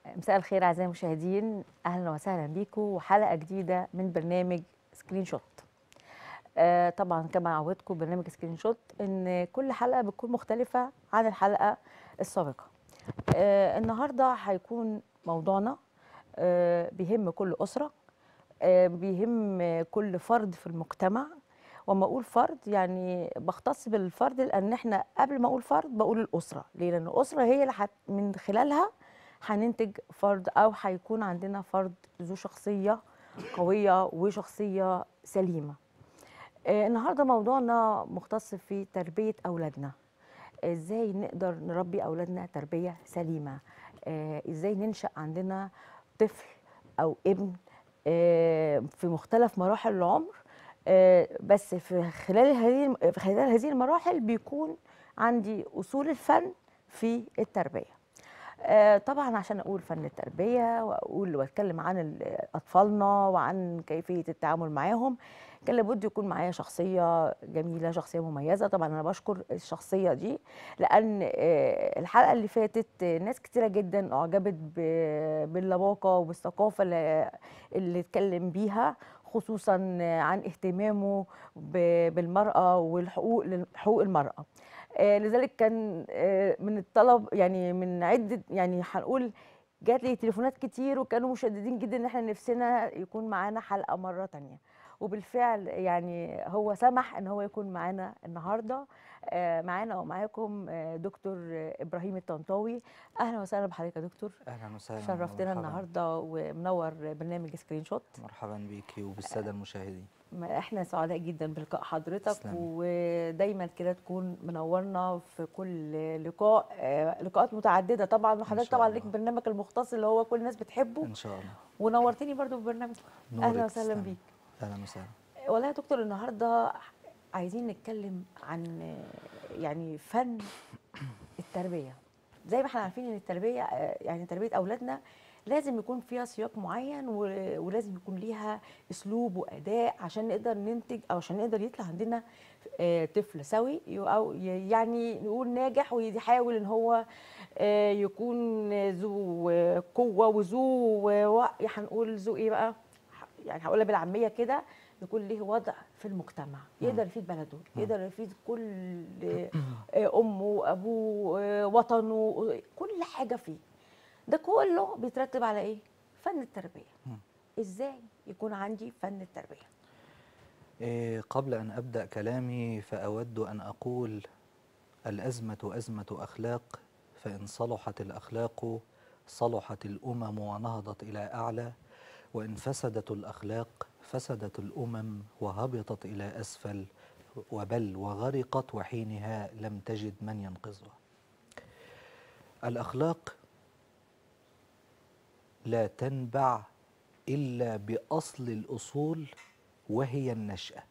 مساء الخير اعزائي المشاهدين اهلا وسهلا بيكم وحلقه جديده من برنامج سكرين شوت آه طبعا كما عودتكم برنامج سكرين شوت ان كل حلقه بتكون مختلفه عن الحلقه السابقه آه النهارده هيكون موضوعنا آه بيهم كل اسره آه بيهم كل فرد في المجتمع وما اقول فرد يعني بختص بالفرد لان احنا قبل ما اقول فرد بقول الاسره ليه لان الاسره هي اللي حت من خلالها هننتج فرد او هيكون عندنا فرد ذو شخصيه قويه وشخصيه سليمه آه النهارده موضوعنا مختص في تربيه اولادنا ازاي نقدر نربي اولادنا تربيه سليمه آه ازاي ننشا عندنا طفل او ابن آه في مختلف مراحل العمر بس في خلال هذه في خلال هذه المراحل بيكون عندي اصول الفن في التربيه طبعا عشان اقول فن التربيه واقول واتكلم عن اطفالنا وعن كيفيه التعامل معاهم كان لابد يكون معايا شخصيه جميله شخصيه مميزه طبعا انا بشكر الشخصيه دي لان الحلقه اللي فاتت ناس كتيره جدا اعجبت باللباقه وبالثقافه اللي اتكلم بيها خصوصا عن اهتمامه بالمراه والحقوق حقوق المراه لذلك كان من الطلب يعني من عده يعني هنقول جات لي تليفونات كتير وكانوا مشددين جدا ان احنا نفسنا يكون معانا حلقه مره تانية وبالفعل يعني هو سمح ان هو يكون معانا النهارده معانا ومعاكم دكتور ابراهيم الطنطاوي اهلا وسهلا بحضرتك يا دكتور اهلا وسهلا شرفتنا النهارده ومنور برنامج سكرين شوت مرحبا بيكي وبالساده المشاهدين احنا سعداء جدا بلقاء حضرتك سلام. ودايما كده تكون منورنا في كل لقاء لقاءات متعدده طبعا وحضرتك طبعا ليك برنامج المختص اللي هو كل الناس بتحبه ان شاء الله ونورتني برضو في برنامج اهلا وسهلا بيك اهلا وسهلا والله يا دكتور النهارده عايزين نتكلم عن يعني فن التربيه زي ما احنا عارفين ان التربيه يعني تربيه اولادنا لازم يكون فيها سياق معين ولازم يكون ليها اسلوب واداء عشان نقدر ننتج او عشان نقدر يطلع عندنا طفل سوي او يعني نقول ناجح ويحاول ان هو يكون ذو قوه وذو هنقول ذو ايه بقى يعني هقولها بالعاميه كده يكون له وضع في المجتمع يقدر يفيد بلده يقدر يفيد كل امه وابوه وطنه كل حاجه فيه ده كله بيترتب على ايه فن التربيه ازاي يكون عندي فن التربيه إيه قبل ان ابدا كلامي فاود ان اقول الازمه ازمه اخلاق فان صلحت الاخلاق صلحت الامم ونهضت الى اعلى وان فسدت الاخلاق فسدت الامم وهبطت الى اسفل وبل وغرقت وحينها لم تجد من ينقذها الاخلاق لا تنبع الا باصل الاصول وهي النشاه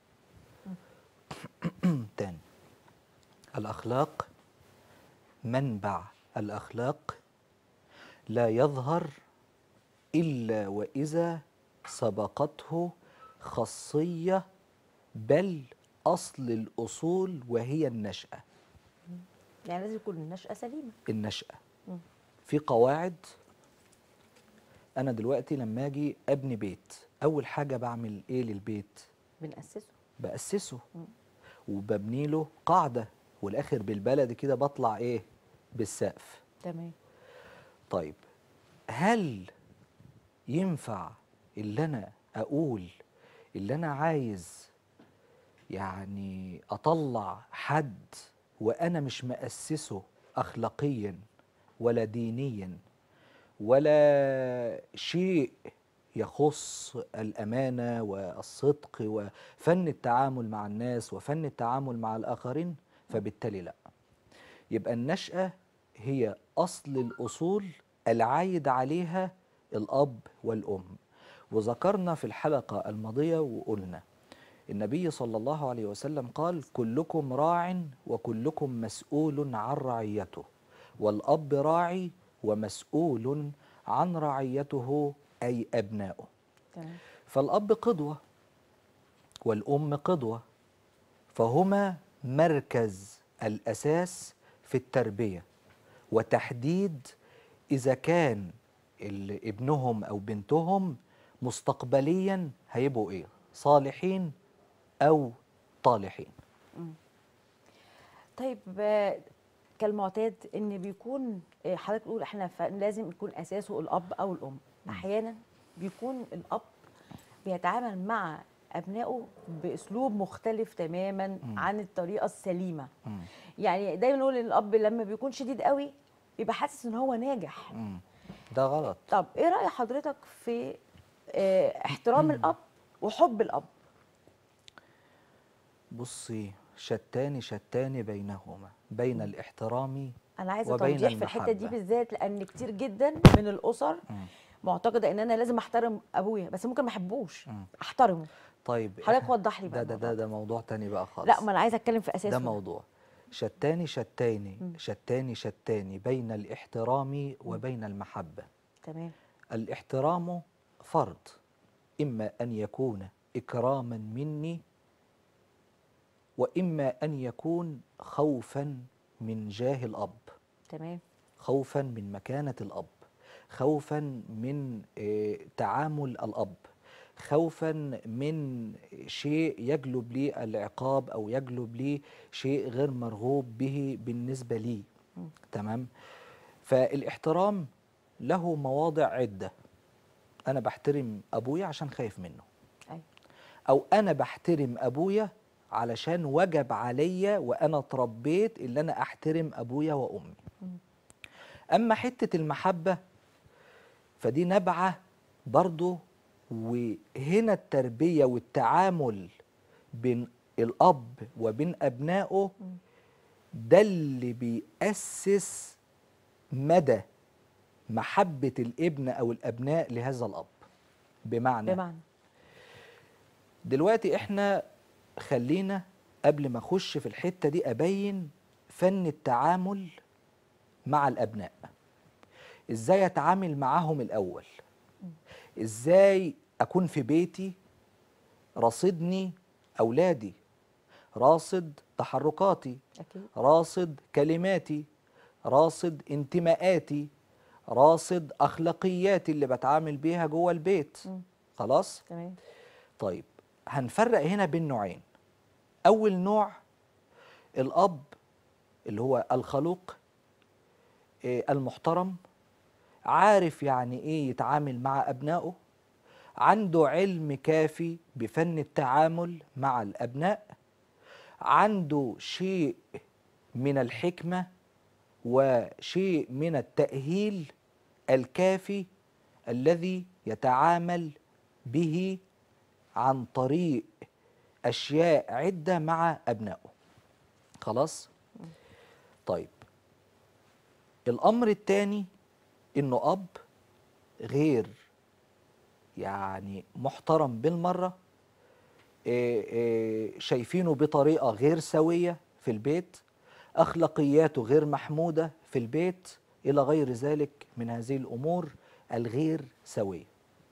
تاني الاخلاق منبع الاخلاق لا يظهر الا واذا سبقته خاصيه بل اصل الاصول وهي النشاه يعني لازم يكون النشاه سليمه النشاه في قواعد انا دلوقتي لما اجي ابني بيت اول حاجه بعمل ايه للبيت بنأسسه بأسسه وببني له قاعده والاخر بالبلد كده بطلع ايه بالسقف تمام طيب هل ينفع اللي انا اقول اللي انا عايز يعني اطلع حد وانا مش مأسسه اخلاقيا ولا دينيا ولا شيء يخص الامانه والصدق وفن التعامل مع الناس وفن التعامل مع الاخرين فبالتالي لا يبقى النشاه هي اصل الاصول العايد عليها الاب والام وذكرنا في الحلقه الماضيه وقلنا النبي صلى الله عليه وسلم قال كلكم راع وكلكم مسؤول عن رعيته والاب راعي ومسؤول عن رعيته أي أبنائه تمام فالأب قدوة والأم قدوة فهما مركز الأساس في التربية وتحديد إذا كان ال- ابنهم او بنتهم مستقبليا هيبقوا ايه صالحين او طالحين طيب آه، كالمعتاد ان بيكون آه، حضرتك بتقول احنا ف- لازم يكون اساسه الاب او الام احيانا بيكون الاب بيتعامل مع ابنائه باسلوب مختلف تماما عن الطريقه السليمه مم. يعني دايما نقول ان الاب لما بيكون شديد قوي بيبقى حاسس ان هو ناجح مم. ده غلط طب ايه راي حضرتك في آه، احترام الاب وحب الاب بصي شتان شتان بينهما بين الاحترام انا عايزه وبين توضيح في الحته دي المحبة. بالذات لان كتير جدا من الاسر مم. معتقده ان انا لازم احترم ابويا بس ممكن ما احبوش مم. احترمه طيب حضرتك إحنا- وضح لي ده بقى ده الموضوع ده, ده موضوع تاني بقى خالص لا ما انا عايزه اتكلم في اساسه ده موضوع شتان شتان شتان شتان بين الاحترام وبين المحبة تمام الاحترام فرض إما أن يكون إكراما مني وإما أن يكون خوفا من جاه الأب تمام خوفا من مكانة الأب خوفا من آه، تعامل الأب خوفا من شيء يجلب لي العقاب أو يجلب لي شيء غير مرغوب به بالنسبة لي تمام فالاحترام له مواضع عدة أنا بحترم أبويا عشان خايف منه ايوه أو أنا بحترم أبويا علشان وجب عليا وأنا اتربيت اللي أنا أحترم أبويا وأمي أما حتة المحبة فدي نبعة برضو وهنا التربية والتعامل بين الأب وبين أبنائه ده اللي بيأسس مدى محبة الابن أو الأبناء لهذا الأب بمعنى بمعنى دلوقتي احنا خلينا قبل ما اخش في الحته دي ابين فن التعامل مع الابناء ازاي اتعامل معاهم الاول ازاي اكون في بيتي راصدني اولادي راصد تحركاتي اكيد راصد كلماتي راصد انتماءاتي راصد اخلاقياتي اللي بتعامل بيها جوه البيت مم. خلاص تمام طيب هنفرق هنا بين نوعين أول نوع الأب اللي هو الخلوق آه، المحترم عارف يعني إيه يتعامل مع أبنائه عنده علم كافي بفن التعامل مع الأبناء عنده شيء من الحكمة وشيء من التأهيل الكافي الذي يتعامل به عن طريق أشياء عدة مع أبنائه خلاص؟ طيب الأمر الثاني إنه أب غير يعني محترم بالمرة إيه إيه شايفينه بطريقة غير سوية في البيت أخلاقياته غير محمودة في البيت إلى غير ذلك من هذه الأمور الغير سوية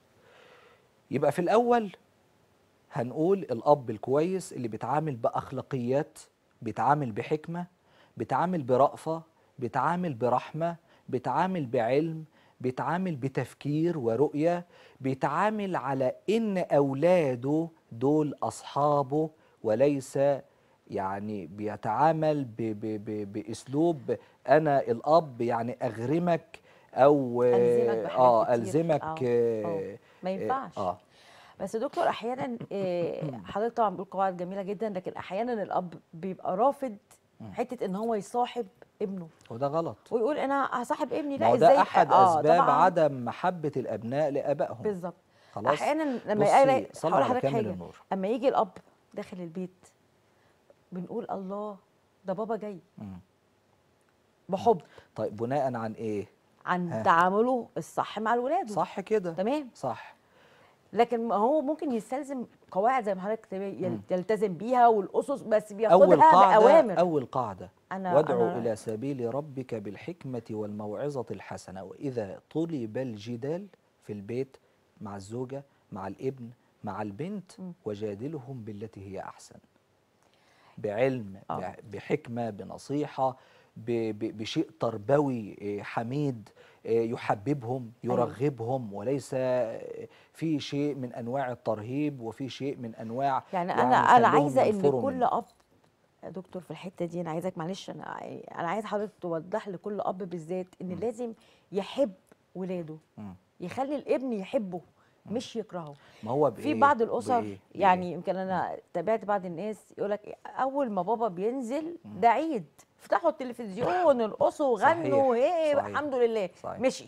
يبقى في الأول هنقول الأب الكويس اللي بيتعامل بأخلاقيات بيتعامل بحكمة بيتعامل برأفة بيتعامل برحمة بيتعامل بعلم بيتعامل بتفكير ورؤية بيتعامل على إن أولاده دول أصحابه وليس يعني بيتعامل ب ب ب بأسلوب أنا الأب يعني أغرمك أو ألزمك بحاجات آه كتير. ألزمك آه، آه آه. ما ينفعش. آه بس يا دكتور احيانا آه، حضرتك طبعا بتقول قواعد جميله جدا لكن احيانا الاب بيبقى رافض حته ان هو يصاحب ابنه وده غلط ويقول انا هصاحب ابني ما لا هو ازاي ده أحد آه، أسباب طبعاً. عدم محبة الأبناء لآبائهم بالظبط خلاص احيانا لما بصي، يلاقي صلوا هقول على لحضرتك كامل حاجه النور. اما يجي الاب داخل البيت بنقول الله ده بابا جاي مم. بحب طيب بناء عن إيه؟ عن ها. تعامله الصح مع الولاد صح كده تمام صح لكن ما هو ممكن يستلزم قواعد زي ما حضرتك تبي- يل- يلتزم بيها والاسس بس أول بياخدها قاعدة باوامر أول قاعدة أنا- وادعو أنا- إلى سبيل ربك بالحكمة والموعظة الحسنة وإذا طلب الجدال في البيت مع الزوجة مع الابن مع البنت وجادلهم بالتي هي أحسن بعلم آه. بحكمة بنصيحة ب- ب- بشيء تربوي إيه، حميد آه، يحببهم أيوة. يرغبهم وليس آه، في شيء من انواع الترهيب وفي شيء من انواع يعني انا انا خلوهم عايزه ان ينفروا كل منه. اب يا دكتور في الحته دي انا عايزاك معلش انا انا عايز حضرتك توضح لكل اب بالذات ان مم. لازم يحب ولاده مم. يخلي الابن يحبه مش يكرهه ما هو في بإيه؟ بعض الاسر بإيه؟ يعني يمكن انا تابعت بعض الناس يقول لك اول ما بابا بينزل مم. ده عيد افتحوا التلفزيون ارقصوا غنوا صحيح، ايه صحيح. الحمد لله صحيح. مشي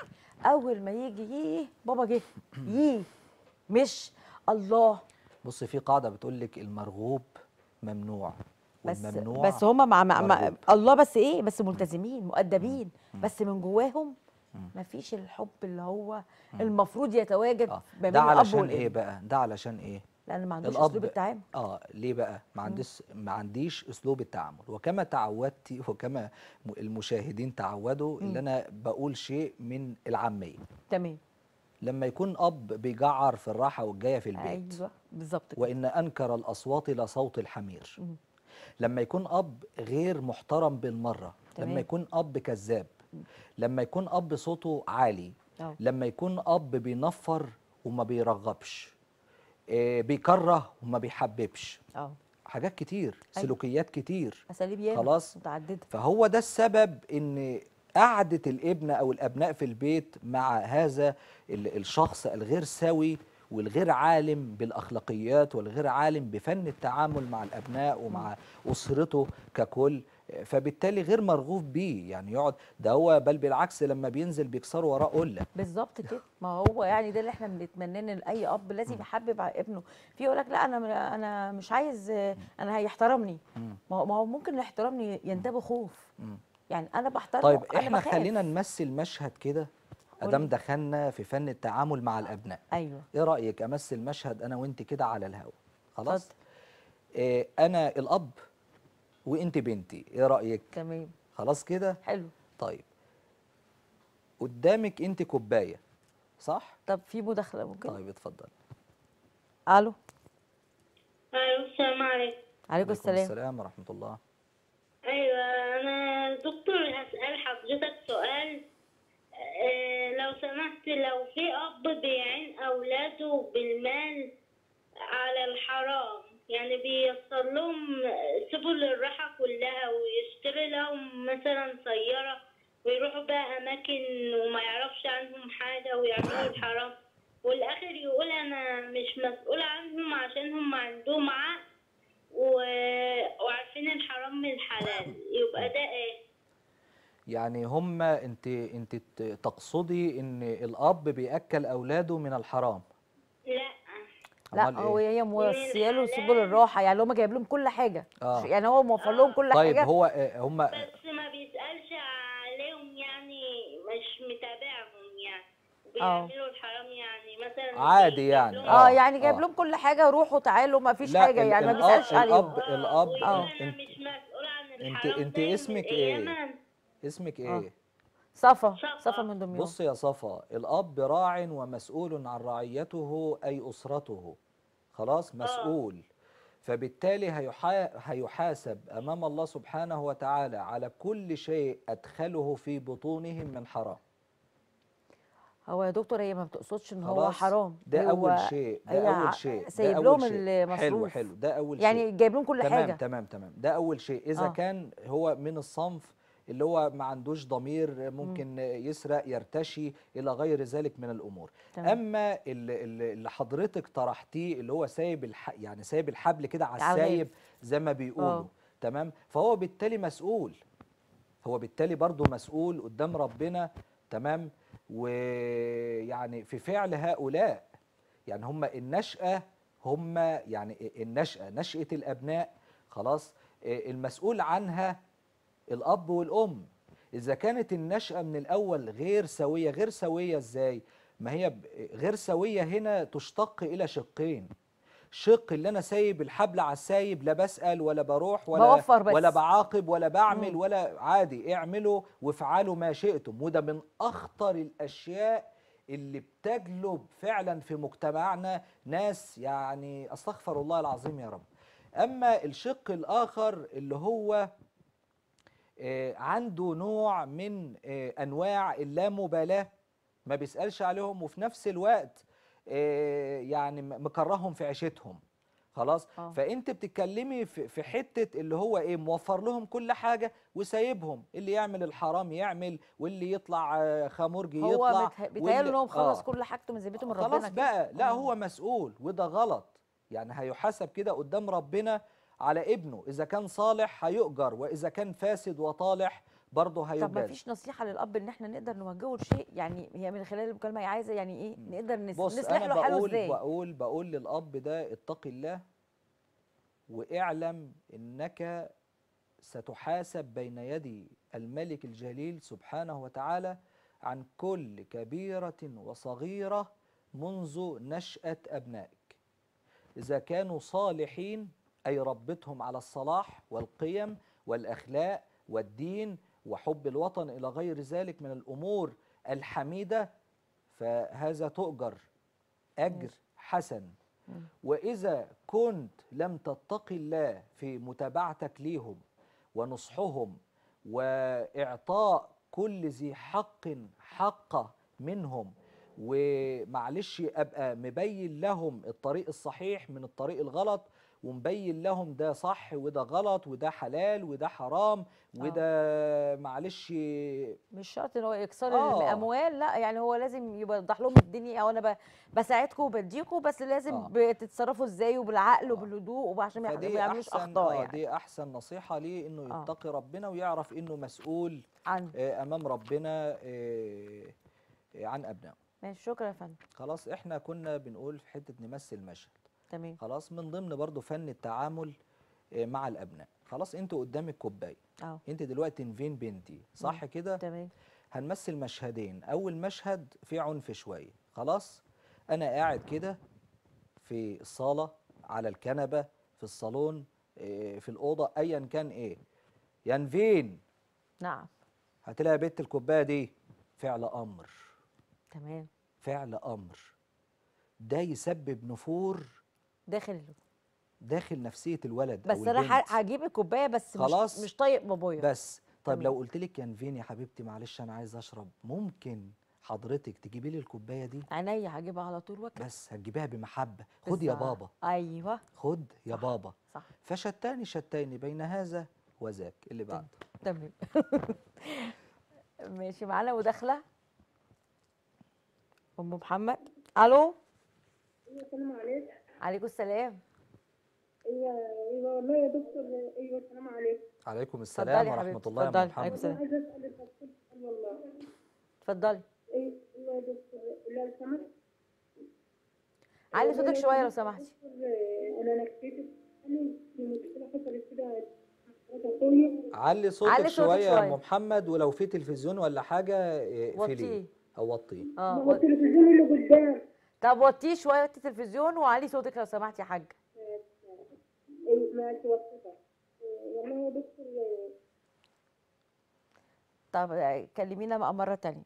اول ما يجي ييه بابا جه ييه مش الله بص في قاعده بتقول لك المرغوب ممنوع بس والممنوع بس هما مع, مع, مع مرغوب. الله بس ايه بس ملتزمين مؤدبين مم. بس من جواهم مم. مفيش الحب اللي هو مم. المفروض يتواجد آه. ما بين ده الاب علشان والابن ايه بقى ده علشان ايه لان ما عندوش الأب- اسلوب التعامل اه ليه بقى ما عنديش ما عنديش اسلوب التعامل وكما تعودتي وكما م- المشاهدين تعودوا مم. اللي انا بقول شيء من العاميه تمام لما يكون اب بيجعر في الراحه والجايه في البيت ايوه بالظبط كده وان انكر الاصوات لصوت الحمير مم. لما يكون اب غير محترم بالمره تمام. لما يكون اب كذاب مم. لما يكون اب صوته عالي اه لما يكون اب بينفر وما بيرغبش آه، بيكره وما بيحببش اه حاجات كتير أيوة. سلوكيات كتير اساليب ياما خلاص. متعدده فهو ده السبب ان قعدة الابن او الابناء في البيت مع هذا ال- الشخص الغير سوي والغير عالم بالاخلاقيات والغير عالم بفن التعامل مع الابناء ومع اسرته ككل فبالتالي غير مرغوب بيه يعني يقعد ده هو بل بالعكس لما بينزل بيكسروا وراه قله بالظبط كده ما هو يعني ده اللي احنا بنتمناه ان اي اب لازم يحبب على ابنه في يقول لك لا انا انا مش عايز انا هيحترمني مم. ما هو ما هو ممكن الاحترام ينتابه خوف مم. يعني انا بحترمه طيب أنا احنا بخاف. خلينا نمثل مشهد كده قولي. ادام دخلنا في فن التعامل مع الابناء ايوه ايه رايك امثل مشهد انا وانت كده على الهوا خلاص اتفضل. إيه انا الاب وانت بنتي ايه رايك تمام خلاص كده حلو طيب قدامك انت كوبايه صح طب في مداخله ممكن طيب اتفضل الو أيوة السلام عليكم عليكم السلام السلام ورحمه الله أيوة أنا دكتور هسأل حضرتك سؤال آه، لو سمحت لو في أب بيعين أولاده بالمال على الحرام يعني بييسر لهم سبل الراحة كلها ويشتري لهم مثلا سيارة ويروحوا بقى أماكن وما يعرفش عنهم حاجة ويعملوا الحرام والآخر يقول أنا مش مسؤول عنهم عشان هم عندهم عقل و- وعارفين الحرام من الحلال يبقى ده ايه يعني هم انت انت ت- تقصدي ان الاب بياكل اولاده من الحرام لا لا أمال هو إيه؟ هي موصيه له سبل الحلال. الراحه يعني هم جايب لهم كل حاجه آه. يعني هو موفر لهم كل طيب حاجه هو آه، هم بس ما بيسألش عليهم يعني مش متابعهم يعني بيعملوا الحرام يعني مثلا عادي بيجيب يعني. لهم- اه آه، يعني جايب آه. لهم كل حاجه روحوا تعالوا ما فيش لا، حاجه ال- يعني ما الأب- بيسالش عليهم الأب- آه، الأب- ويقول آه. انا أنت- مش مسؤول عن أنت- الحرام أنت ده يوم اسمك إيه؟ القيامة. اسمك آه. ايه صفا صفا. صفا من دمياط بص يا صفا الأب راع ومسؤول عن رعيته أي أسرته خلاص مسؤول فبالتالي هيحا... هيحاسب أمام الله سبحانه وتعالى على كل شيء أدخله في بطونهم من حرام هو يا دكتور هي ما بتقصدش ان هو خلاص حرام ده هو أول شيء هي ده ع- أول شيء ده سايب أول لهم شيء. حلو المصروف. حلو ده أول شيء يعني جايب لهم كل تمام حاجه تمام تمام ده أول شيء إذا آه. كان هو من الصنف اللي هو ما عندوش ضمير ممكن يسرق يرتشي إلى غير ذلك من الأمور تمام. اما اللي, اللي اللي حضرتك طرحتيه اللي هو سايب الح... يعني سايب الحبل كده على على الغيب. السايب زي ما بيقولوا آه. تمام فهو بالتالي مسؤول هو بالتالي برضه مسؤول قدام ربنا تمام ويعني في فعل هؤلاء يعني هم النشأة هم يعني النشأة نشأة الأبناء خلاص آه، المسؤول عنها الأب والأم إذا كانت النشأة من الأول غير سوية غير سوية إزاي؟ ما هي ب- غير سوية هنا تشتق إلى شقين شق اللي أنا سايب الحبل على السايب لا بسأل ولا بروح ولا بوفر بس. ولا بعاقب ولا بعمل مم. ولا عادي اعملوا وافعلوا ما شئتم وده من أخطر الأشياء اللي بتجلب فعلا في مجتمعنا ناس يعني استغفر الله العظيم يا رب اما الشق الاخر اللي هو آه، عنده نوع من آه، انواع اللامبالاه ما بيسالش عليهم وفي نفس الوقت آه، يعني م- مكرههم في عيشتهم خلاص آه. فانت بتتكلمي في في حته اللي هو ايه موفر لهم كل حاجه وسايبهم اللي يعمل الحرام يعمل واللي يطلع آه، خمرجي هو يطلع متهيأ- بيتهيأله ان هو مخلص آه. كل حاجته من ذمته من ربنا خلاص كده. بقى لا آه. هو مسؤول وده غلط يعني هيحاسب كده قدام ربنا على ابنه اذا كان صالح هيؤجر واذا كان فاسد وطالح برضه طب ما هيجازى فيش نصيحه للاب ان احنا نقدر نوجهه لشيء يعني هي من خلال المكالمه هي عايزه يعني ايه نقدر نس... بص نصلح انا له حاله بقول ازاي بقول بقول للاب ده اتق الله واعلم انك ستحاسب بين يدي الملك الجليل سبحانه وتعالى عن كل كبيره وصغيره منذ نشاه ابنائك اذا كانوا صالحين اي ربتهم على الصلاح والقيم والاخلاق والدين وحب الوطن الى غير ذلك من الامور الحميده فهذا تؤجر اجر ماشي. حسن مم. واذا كنت لم تتقي الله في متابعتك ليهم ونصحهم واعطاء كل ذي حق حقه منهم ومعلش ابقى مبين لهم الطريق الصحيح من الطريق الغلط ومبين لهم ده صح وده غلط وده حلال وده حرام وده معلش مش شرط ان هو يكسر آه. الاموال لا يعني هو لازم يوضح لهم الدنيا او انا ب- بساعدكم وبديكم بس لازم آه. بتتصرفوا ازاي وبالعقل آه. وبالهدوء وعشان ما يح- ما فدي يعملوش احسن اخطاء آه يعني دي احسن نصيحه ليه انه آه. يتقي ربنا ويعرف انه مسؤول عن آه، امام ربنا آه، آه، عن ابنائه ماشي شكرا يا فندم خلاص احنا كنا بنقول في حته نمثل مشهد تمام خلاص من ضمن برضو فن التعامل آه، مع الابناء خلاص انتوا قدامك كوبايه اه انت دلوقتي نفين بنتي صح كده تمام هنمثل مشهدين اول مشهد فيه عنف شويه خلاص انا قاعد كده في الصاله على الكنبه في الصالون آه، في الاوضه ايا كان ايه يا نفين نعم هتلاقي بنت الكوبايه دي فعل امر تمام فعل امر ده يسبب نفور داخل ال- داخل نفسيه الولد بس او انا البنت ح- هجيب الكوبايه بس خلاص. مش مش طايق بابايا بس طيب تمام. لو قلت لك يا نفين يا حبيبتي معلش انا عايز اشرب ممكن حضرتك تجيبي لي الكوبايه دي عينيا هجيبها على طول واكل بس هتجيبيها بمحبه خد يا بالظبط. بابا ايوه خد يا صح. بابا صح فشتان شتان بين هذا وذاك اللي بعده تمام ماشي معانا مداخله ام محمد الو السلام عليكم عليكم السلام ايوه ايوه والله يا دكتور ايوه السلام عليكم عليكم اتفضلي السلام يا ورحمه حبيبتي، الله يا اتفضلي. أم محمد عليكم السلام. عايزه اسال الدكتور سؤال والله اتفضلي ايوه يا دكتور لو سمحت علي صوتك شويه لو سمحتي دكتور انا نفسيتي انا في مشكله حصلت كده مع اخويا علي صوتك علي صوتك شويه يا شوية. ام محمد ولو في تلفزيون ولا حاجه اقفليه وطيه او وطيه اه هو و... التلفزيون اللي قدام طب وطيه شويه وطي التلفزيون وعلي صوتك لو سمحتي يا حاج إيه، ماشي وصفة والله يا دكتور طب آه، كلمينا بقى مره تانية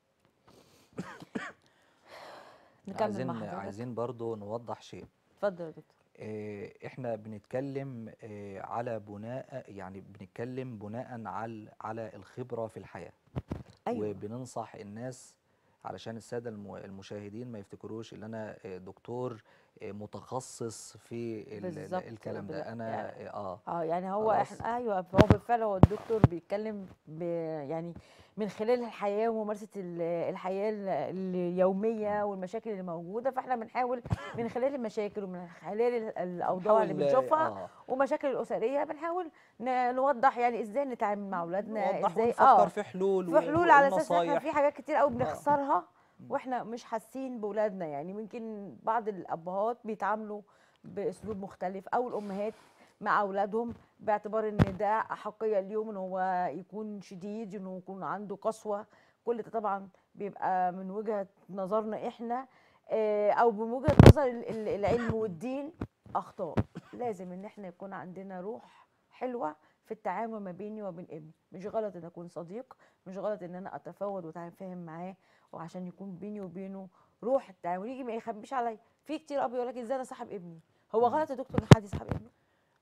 نكمل عايزين مع حضرتك عايزين برضو نوضح شيء اتفضل يا دكتور آه، احنا بنتكلم آه، على بناء يعني بنتكلم بناء على على الخبرة في الحياة ايوه وبننصح الناس علشان السادة الم- المشاهدين ما يفتكروش ان انا آه، دكتور آه، متخصص في ال- ال- بالظبط، الكلام بال- ده انا يعني اه اه يعني هو خلاص. احنا ايوه هو بالفعل هو الدكتور بيتكلم ب يعني من خلال الحياه وممارسه ال- الحياه ال- اليوميه والمشاكل اللي موجوده فاحنا بنحاول من خلال المشاكل ومن خلال ال- الاوضاع اللي نحاول، بنشوفها آه، ومشاكل الاسريه بنحاول ن- نوضح يعني ازاي نتعامل مع اولادنا نوضح ازاي ونفكر في حلول في حلول على اساس ان احنا ونصايح. في حاجات كتير قوي بنخسرها واحنا مش حاسين باولادنا يعني ممكن بعض الابهات بيتعاملوا باسلوب مختلف او الامهات مع اولادهم باعتبار ان ده احقيه اليوم ان هو يكون شديد انه يكون عنده قسوه كل ده طبعا بيبقى من وجهه نظرنا احنا آه، او من وجهه نظر ال- ال- العلم والدين اخطاء لازم ان احنا يكون عندنا روح حلوه في التعامل ما بيني وبين ابني مش غلط ان اكون صديق مش غلط ان انا اتفاوض واتفاهم معاه وعشان يكون بيني وبينه روح التعامل يجي ما يخبيش عليا في كتير اب يقول لك ازاي انا صاحب ابني هو غلط يا دكتور ان حد يصاحب ابنه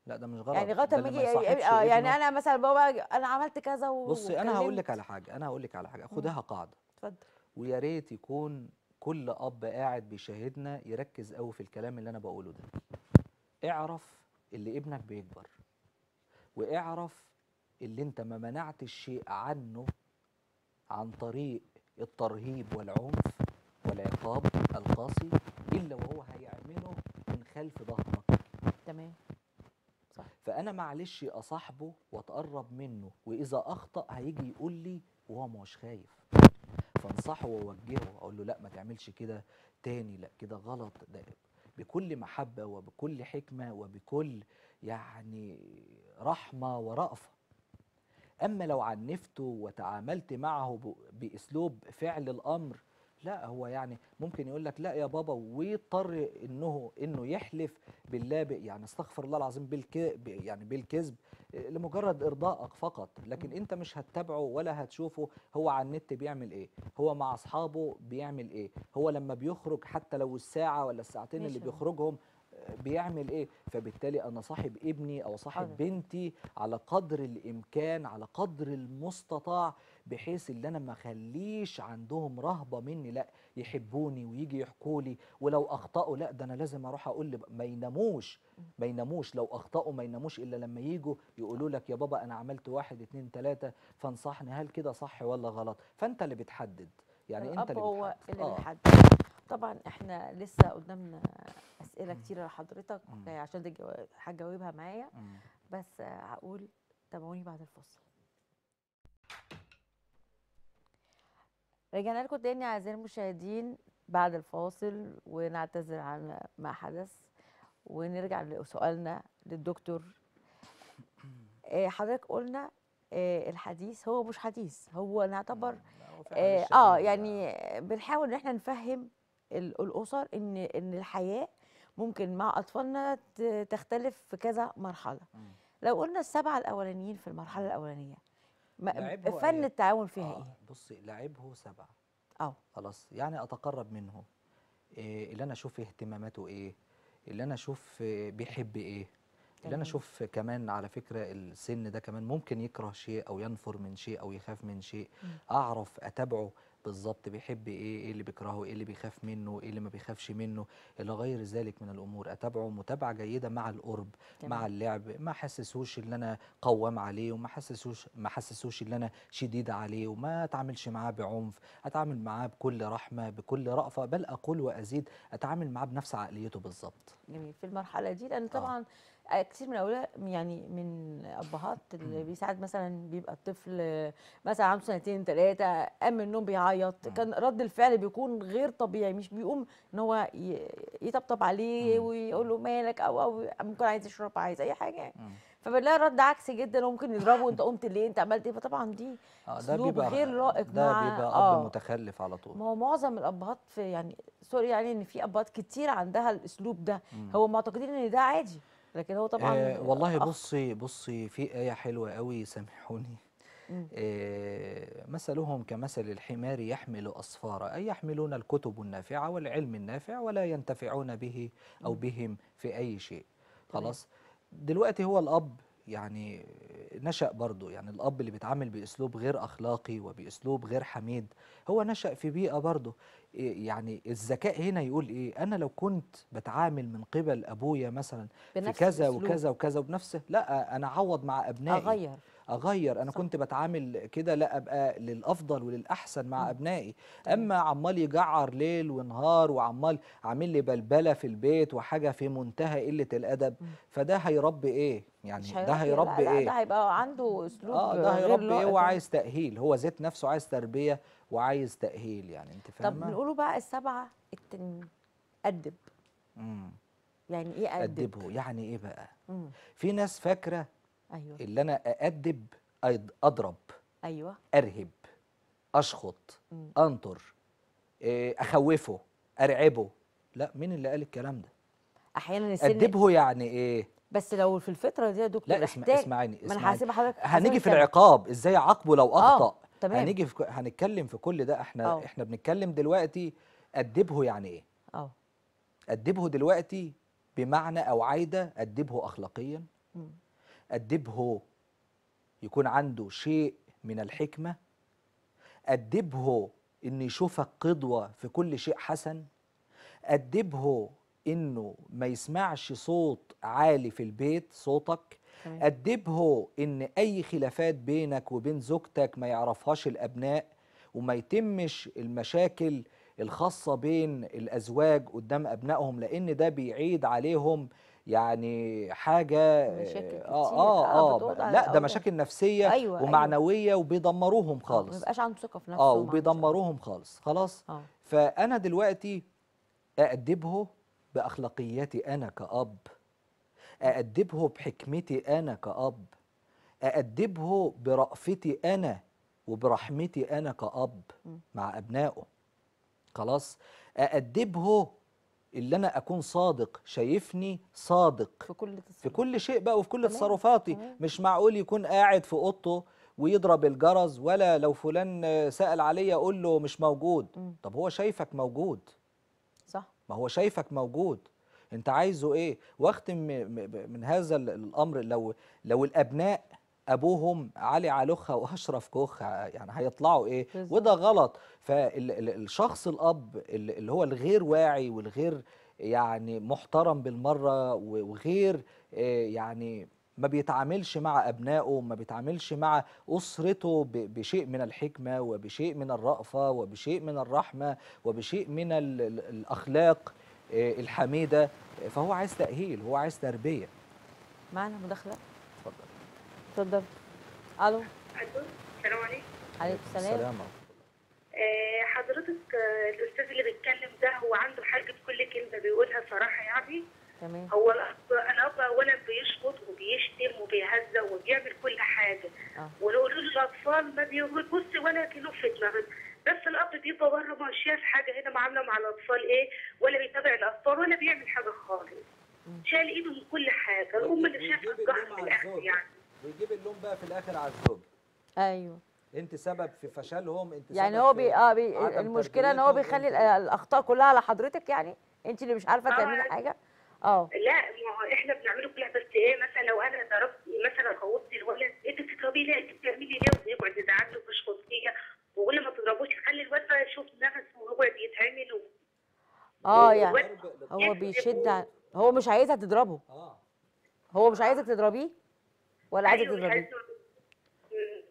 لا ده مش غلط يعني لغايه ده ما اللي يجي ما يصاحبش اه يعني ابنه. انا مثلا بابا انا عملت كذا و- بصي انا هقول لك واتكلمت. على حاجه انا هقول لك على حاجه خدها قاعده اتفضل ويا ريت يكون كل اب قاعد بيشاهدنا يركز قوي في الكلام اللي انا بقوله ده اعرف اللي ابنك بيكبر واعرف اللي انت ما منعتش شيء عنه عن طريق الترهيب والعنف والعقاب القاسي الا وهو هيعمله من خلف ظهرك تمام صح فانا معلش اصاحبه واتقرب منه واذا اخطا هيجي يقول لي وهو مش خايف فانصحه واوجهه اقول له لا ما تعملش كده تاني لا كده غلط ده بكل محبه وبكل حكمه وبكل يعني رحمه ورأفه اما لو عنفته وتعاملت معه ب- باسلوب فعل الامر لا هو يعني ممكن يقول لك لا يا بابا ويضطر انه انه يحلف بالله ب- يعني استغفر الله العظيم بالك ب- يعني بالكذب آه، لمجرد ارضائك فقط لكن انت مش هتتابعه ولا هتشوفه هو على النت بيعمل ايه هو مع اصحابه بيعمل ايه هو لما بيخرج حتى لو الساعه ولا الساعتين اللي ماشي. بيخرجهم آه، بيعمل ايه فبالتالي انا صاحب ابني او صاحب حاضر. بنتي على قدر الامكان على قدر المستطاع بحيث ان انا ما اخليش عندهم رهبه مني لا يحبوني ويجي يحكوا لي ولو اخطاوا لا ده انا لازم اروح اقول لب- ما يناموش ما يناموش لو اخطاوا ما يناموش الا لما يجوا يقولوا لك يا بابا انا عملت واحد اتنين تلاته فانصحني هل كده صح ولا غلط فانت اللي بتحدد يعني انت الاب اللي هو بتحدد اللي آه. بيحدد طبعا احنا لسه قدامنا اسئله كتيره لحضرتك مم. آه، عشان تجاو- هتجاوبها معايا مم. بس آه، هقول تابعوني بعد الفاصل رجعنا لكم تاني اعزائي المشاهدين بعد الفاصل ونعتذر عن ما حدث ونرجع لسؤالنا للدكتور آه، حضرتك قلنا آه، الحديث هو مش حديث هو نعتبر لا، هو في اه, حديث آه شهير يعني بنحاول ان احنا نفهم ال- الاسر ان ان الحياه ممكن مع اطفالنا ت- تختلف في كذا مرحله مم. لو قلنا السبعه الاولانيين في المرحله الاولانيه ما- لعبه فن إيه؟ التعاون فيها آه، ايه بصي لعبه سبعه اه خلاص يعني اتقرب منه إيه اللي انا اشوف اهتماماته ايه اللي انا اشوف آه، بيحب ايه اللي انا تمام. اشوف كمان على فكره السن ده كمان ممكن يكره شيء او ينفر من شيء او يخاف من شيء مم. اعرف اتابعه بالظبط بيحب ايه ايه اللي بيكرهه ايه اللي بيخاف منه ايه اللي ما بيخافش منه الى غير ذلك من الامور اتابعه متابعه جيده مع القرب مع تمام. اللعب ما حسسوش ان انا قوام عليه وما حسسوش ما حسسوش ان انا شديد عليه وما اتعاملش معاه بعنف اتعامل معاه بكل رحمه بكل رأفه بل اقول وازيد اتعامل معاه بنفس عقليته بالظبط جميل في المرحله دي لان طبعا آه، كتير من الاولاد يعني من ابهات اللي بيساعد مثلا بيبقى الطفل آه، مثلا عنده سنتين ثلاثه قام من النوم بيعيط مم. كان رد الفعل بيكون غير طبيعي مش بيقوم ان هو ي- يطبطب عليه مم. ويقول له مالك او او ممكن عايز يشرب عايز اي حاجه مم. فبنلاقي رد عكسي جدا وممكن يضربه انت قمت ليه انت عملت ايه فطبعا دي آه، أسلوب غير لائق ده مع- بيبقى اب آه. متخلف على طول ما هو معظم الابهات في يعني سوري يعني ان في ابهات كتير عندها الاسلوب ده مم. هو معتقدين ان ده عادي لكن هو طبعا آه والله أخ- بصي بصي في آية حلوة قوي سامحوني مم. آه مثلهم كمثل الحمار يحمل أسفارا أي يحملون الكتب النافعة والعلم النافع ولا ينتفعون به أو مم. بهم في أي شيء تمام. خلاص دلوقتي هو الأب يعني نشأ برضه يعني الأب اللي بيتعامل بأسلوب غير أخلاقي وبأسلوب غير حميد هو نشأ في بيئة برضه إيه يعني الذكاء هنا يقول إيه أنا لو كنت بتعامل من قبل أبويا مثلا في بنفس كذا الأسلوب. وكذا وكذا وبنفسه لا أنا أعوض مع أبنائي اغير اغير انا صح. كنت بتعامل كده لا ابقى للافضل وللاحسن مع مم. ابنائي تمام. اما عمال يجعر ليل ونهار وعمال عامل لي بلبله في البيت وحاجه في منتهى قله الادب مم. فده هيربي ايه يعني مش ده لا هيربي لا ايه ده هيبقى عنده اسلوب اه ده غير هيربي ايه لائق وعايز تاهيل هو ذات نفسه عايز تربيه وعايز تاهيل يعني انت طب فاهمه بنقوله بقى السبعه التانيين ادب مم. يعني ايه ادب ادبه يعني ايه بقى مم. في ناس فاكره ايوه اللي انا اادب أيض- اضرب ايوه ارهب اشخط مم. انطر إيه، اخوفه ارعبه لا مين اللي قال الكلام ده احيانا السن ادبه يعني ايه بس لو في الفتره دي يا دكتور لا اسمع محتاج اسمعيني ما انا اسمعيني هسيب حضرتك هنيجي في هسيبك العقاب ازاي اعاقبه لو آه، اخطا تمام. هنيجي في ك- هنتكلم في كل ده احنا آه. احنا بنتكلم دلوقتي ادبه يعني ايه اه ادبه دلوقتي بمعنى او عايده ادبه اخلاقيا مم. أدبه يكون عنده شيء من الحكمة أدبه إن يشوفك قدوة في كل شيء حسن أدبه إنه ما يسمعش صوت عالي في البيت صوتك تمام. أدبه إن أي خلافات بينك وبين زوجتك ما يعرفهاش الأبناء وما يتمش المشاكل الخاصة بين الأزواج قدام أبنائهم لأن ده بيعيد عليهم يعني حاجة مشاكل كتير. آه آه، آه, بتقعد آه على لا ده الأولاد. مشاكل نفسية أيوة، أيوة. ومعنوية وبيدمروهم ما خالص بيبقاش عنده ثقه في نفسه اه وما عندوش- وبيدمروهم خالص خلاص اه فأنا دلوقتي أأدبه بأخلاقياتي أنا كأب أأدبه بحكمتي أنا كأب أأدبه برأفتي أنا وبرحمتي أنا كأب مم. مع أبنائه خلاص أأدبه اللي أنا أكون صادق شايفني صادق في كل في تصرف. كل شيء بقى وفي كل تمام، تصرفاتي تمام. مش معقول يكون قاعد في اوضته ويضرب الجرس ولا لو فلان آه، سأل عليا اقول له مش موجود مم. طب هو شايفك موجود صح ما هو شايفك موجود انت عايزه ايه واختم م- م- من هذا ال- الامر لو لو الابناء ابوهم علي علوخه واشرف كوخه يعني هيطلعوا ايه بالظبط. وده غلط فالشخص الاب ال- اللي هو الغير واعي والغير يعني محترم بالمره و- وغير آه، يعني ما بيتعاملش مع ابنائه ما بيتعاملش مع اسرته ب- بشيء من الحكمه وبشيء من الرأفه وبشيء من الرحمه وبشيء من ال- ال- الاخلاق آه، الحميده آه، فهو عايز تاهيل هو عايز تربيه معنا مداخله اتفضل اتفضل الو ألو، السلام عليكم عليكم السلام السلام آه، حضرتك آه، الأستاذ اللي بيتكلم ده هو عنده حاجة في كل كلمة بيقولها صراحة يعني تمام هو الأب الأب أولا بيشفط وبيشتم وبيهزأ وبيعمل كل حاجة اه ونقول للأطفال ما بيبص ولا كيلو في دماغهم بس الأب بيبقى بره ما شاف حاجة هنا معاملة مع الأطفال إيه ولا بيتابع الأطفال ولا بيعمل حاجة خالص مم. شال إيده من كل حاجة الأم اللي شافها ويجيب الجهل اللوم في على الآخر الزوج. يعني ويجيب اللوم بقى في الاخر على الزوج ايوه انت سبب في فشلهم انت يعني سبب هو في بي اه بي عدم المشكله ان هو تربيتهم، بيخلي انت- ال- الاخطاء كلها على حضرتك يعني انت اللي مش عارفه آه. تعملي حاجه اه لا ما هو احنا بنعمله كلها بس ايه مثلا لو انا ضربت مثلا خوفت الولد انت بتضربيه ليه؟ انت بتعملي ليه؟ ويقعد يزعل له ويشخط فيا وكل ما تضربوش خلي الولد بقى يشوف نفسه ويقعد يتعمل و... اه يعني والولد- هو بيشد ع- هو مش عايزها تضربه اه هو مش عايزك تضربيه ولا عايزك أيوة، مش تضربيه عايز- مم.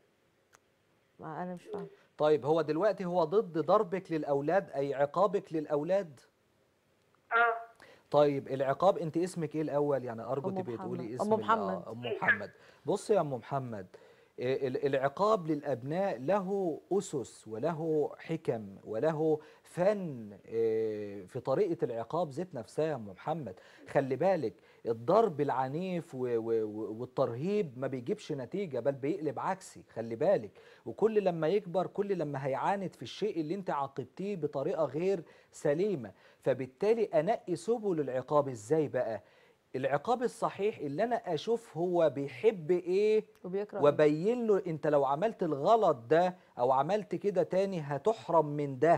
ما انا مش فاهمه طيب هو دلوقتي هو ضد ضربك للاولاد اي عقابك للاولاد اه طيب العقاب انت اسمك ايه الاول يعني ارجو أم تبقي تقولي محمد. اسم أم ال- محمد. آه، ام محمد بص يا ام محمد إيه ال- العقاب للابناء له اسس وله حكم وله فن إيه، في طريقه العقاب ذات نفسها يا ام محمد خلي بالك الضرب العنيف و- و- و- والترهيب ما بيجيبش نتيجه بل بيقلب عكسي خلي بالك وكل لما يكبر كل لما هيعاند في الشيء اللي انت عاقبتيه بطريقه غير سليمه فبالتالي انقي سبل العقاب ازاي بقى العقاب الصحيح اللي انا اشوف هو بيحب ايه وبيكره إيه؟ وابين له انت لو عملت الغلط ده او عملت كده تاني هتحرم من ده